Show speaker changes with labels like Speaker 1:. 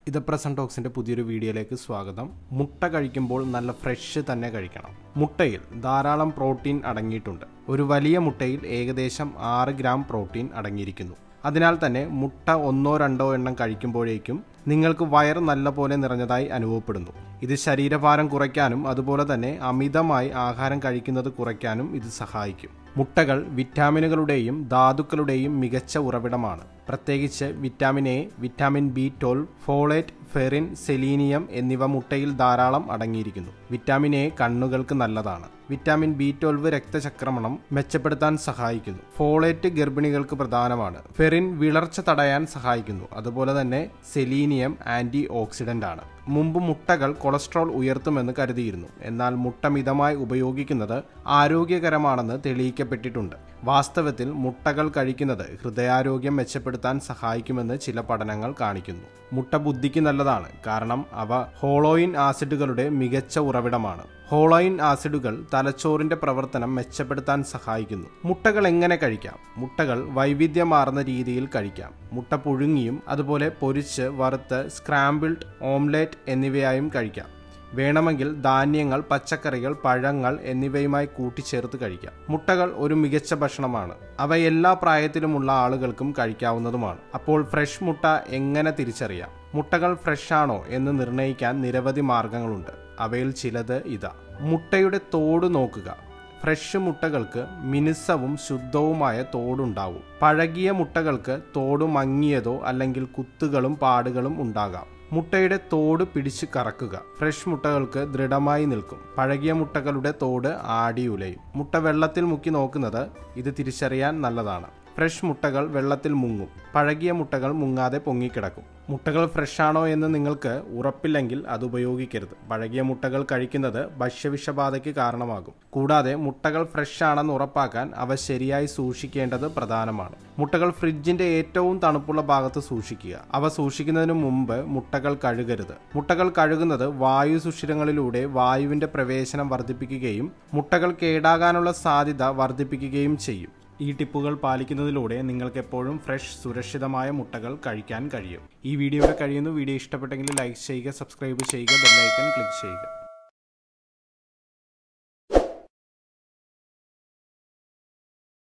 Speaker 1: ഇത് പ്രസന്റ് ടോക്സിന്റെ പുതിയൊരു വീഡിയോയിലേക്ക് സ്വാഗതം മുട്ട കഴിക്കുമ്പോൾ നല്ല ഫ്രഷ് തന്നെ കഴിക്കണം മുട്ടയിൽ ധാരാളം പ്രോട്ടീൻ അടങ്ങിയിട്ടുണ്ട് ഒരു വലിയ മുട്ടയിൽ ഏകദേശം ആറ് ഗ്രാം പ്രോട്ടീൻ അടങ്ങിയിരിക്കുന്നു അതിനാൽ തന്നെ മുട്ട ഒന്നോ രണ്ടോ എണ്ണം കഴിക്കുമ്പോഴേക്കും നിങ്ങൾക്ക് വയർ നല്ലപോലെ നിറഞ്ഞതായി അനുഭവപ്പെടുന്നു ഇത് ശരീരഭാരം കുറയ്ക്കാനും അതുപോലെ തന്നെ അമിതമായി ആഹാരം കഴിക്കുന്നത് കുറയ്ക്കാനും ഇത് സഹായിക്കും മുട്ടകൾ വിറ്റാമിനുകളുടെയും ധാതുക്കളുടെയും മികച്ച ഉറവിടമാണ് പ്രത്യേകിച്ച് vitamin A vitamin B twelve folate ഫെറിൻ സെലീനിയം എന്നിവ മുട്ടയിൽ ധാരാളം അടങ്ങിയിരിക്കുന്നു വിറ്റാമിൻ എ കണ്ണുകൾക്ക് നല്ലതാണ് വിറ്റാമിൻ ബി ട്വൽവ് രക്തചക്രമണം മെച്ചപ്പെടുത്താൻ സഹായിക്കുന്നു ഫോളേറ്റ് ഗർഭിണികൾക്ക് പ്രധാനമാണ് ഫെറിൻ വിളർച്ച തടയാൻ സഹായിക്കുന്നു അതുപോലെ തന്നെ സെലീനിയം ആന്റി ഓക്സിഡന്റ് ആണ് മുമ്പ് മുട്ടകൾ കൊളസ്ട്രോൾ ഉയർത്തുമെന്ന് കരുതിയിരുന്നു എന്നാൽ മുട്ട മിതമായി ഉപയോഗിക്കുന്നത് ആരോഗ്യകരമാണെന്ന് തെളിയിക്കപ്പെട്ടിട്ടുണ്ട് വാസ്തവത്തിൽ മുട്ടകൾ കഴിക്കുന്നത് ഹൃദയാരോഗ്യം മെച്ചപ്പെടുത്താൻ സഹായിക്കുമെന്ന് ചില പഠനങ്ങൾ കാണിക്കുന്നു മുട്ട ബുദ്ധിക്ക് നല്ലതാണ് കാരണം അവ ഹോളോയിൻ ആസിഡുകളുടെ മികച്ച ഉറവിടമാണ് ഹോളോയിൻ ആസിഡുകൾ തലച്ചോറിന്റെ പ്രവർത്തനം മെച്ചപ്പെടുത്താൻ സഹായിക്കുന്നു മുട്ടകൾ എങ്ങനെ കഴിക്കാം മുട്ടകൾ വൈവിധ്യമാർന്ന രീതിയിൽ കഴിക്കാം മുട്ട പുഴുങ്ങിയും അതുപോലെ പൊരിച്ച് വറുത്ത് സ്ക്രാമ്പിൾഡ് ഓംലേറ്റ് എന്നിവയായും കഴിക്കാം വേണമെങ്കിൽ ധാന്യങ്ങൾ പച്ചക്കറികൾ പഴങ്ങൾ എന്നിവയുമായി കൂട്ടിച്ചേർത്ത് കഴിക്കാം മുട്ടകൾ ഒരു മികച്ച ഭക്ഷണമാണ് അവ എല്ലാ പ്രായത്തിലുമുള്ള ആളുകൾക്കും കഴിക്കാവുന്നതുമാണ് അപ്പോൾ ഫ്രഷ് മുട്ട എങ്ങനെ തിരിച്ചറിയാം മുട്ടകൾ ഫ്രഷ് ആണോ എന്ന് നിർണ്ണയിക്കാൻ നിരവധി മാർഗങ്ങളുണ്ട് അവയിൽ ചിലത് ഇതാ മുട്ടയുടെ തോട് നോക്കുക ഫ്രഷ് മുട്ടകൾക്ക് മിനുസവും ശുദ്ധവുമായ തോടുണ്ടാവും പഴകിയ മുട്ടകൾക്ക് തോട് മങ്ങിയതോ അല്ലെങ്കിൽ കുത്തുകളും പാടുകളും ഉണ്ടാകാം മുട്ടയുടെ തോട് പിടിച്ച് കറക്കുക ഫ്രഷ് മുട്ടകൾക്ക് ദൃഢമായി നിൽക്കും പഴകിയ മുട്ടകളുടെ തോട് ആടിയുലയും മുട്ട വെള്ളത്തിൽ മുക്കി നോക്കുന്നത് ഇത് തിരിച്ചറിയാൻ നല്ലതാണ് ഫ്രഷ് മുട്ടകൾ വെള്ളത്തിൽ മുങ്ങും പഴകിയ മുട്ടകൾ മുങ്ങാതെ പൊങ്ങിക്കിടക്കും മുട്ടകൾ ഫ്രഷ് ആണോ എന്ന് നിങ്ങൾക്ക് ഉറപ്പില്ലെങ്കിൽ അത് ഉപയോഗിക്കരുത് പഴകിയ മുട്ടകൾ കഴിക്കുന്നത് ഭക്ഷ്യവിഷബാധയ്ക്ക് കാരണമാകും കൂടാതെ മുട്ടകൾ ഫ്രഷ് ആണെന്ന് ഉറപ്പാക്കാൻ അവ ശരിയായി സൂക്ഷിക്കേണ്ടത് പ്രധാനമാണ് മുട്ടകൾ ഫ്രിഡ്ജിന്റെ ഏറ്റവും തണുപ്പുള്ള ഭാഗത്ത് സൂക്ഷിക്കുക അവ സൂക്ഷിക്കുന്നതിന് മുമ്പ് മുട്ടകൾ കഴുകരുത് മുട്ടകൾ കഴുകുന്നത് വായു സുഷിരങ്ങളിലൂടെ വായുവിന്റെ പ്രവേശനം വർദ്ധിപ്പിക്കുകയും മുട്ടകൾ കേടാകാനുള്ള സാധ്യത വർദ്ധിപ്പിക്കുകയും ചെയ്യും ഈ ടിപ്പുകൾ പാലിക്കുന്നതിലൂടെ നിങ്ങൾക്ക് എപ്പോഴും ഫ്രഷ് സുരക്ഷിതമായ മുട്ടകൾ കഴിക്കാൻ കഴിയും ഈ വീഡിയോയുടെ കഴിയുന്നു വീഡിയോ ഇഷ്ടപ്പെട്ടെങ്കിൽ ലൈക്ക് ചെയ്യുക സബ്സ്ക്രൈബ് ചെയ്യുക ബെല്ലൈക്കൺ ക്ലിക്ക് ചെയ്യുക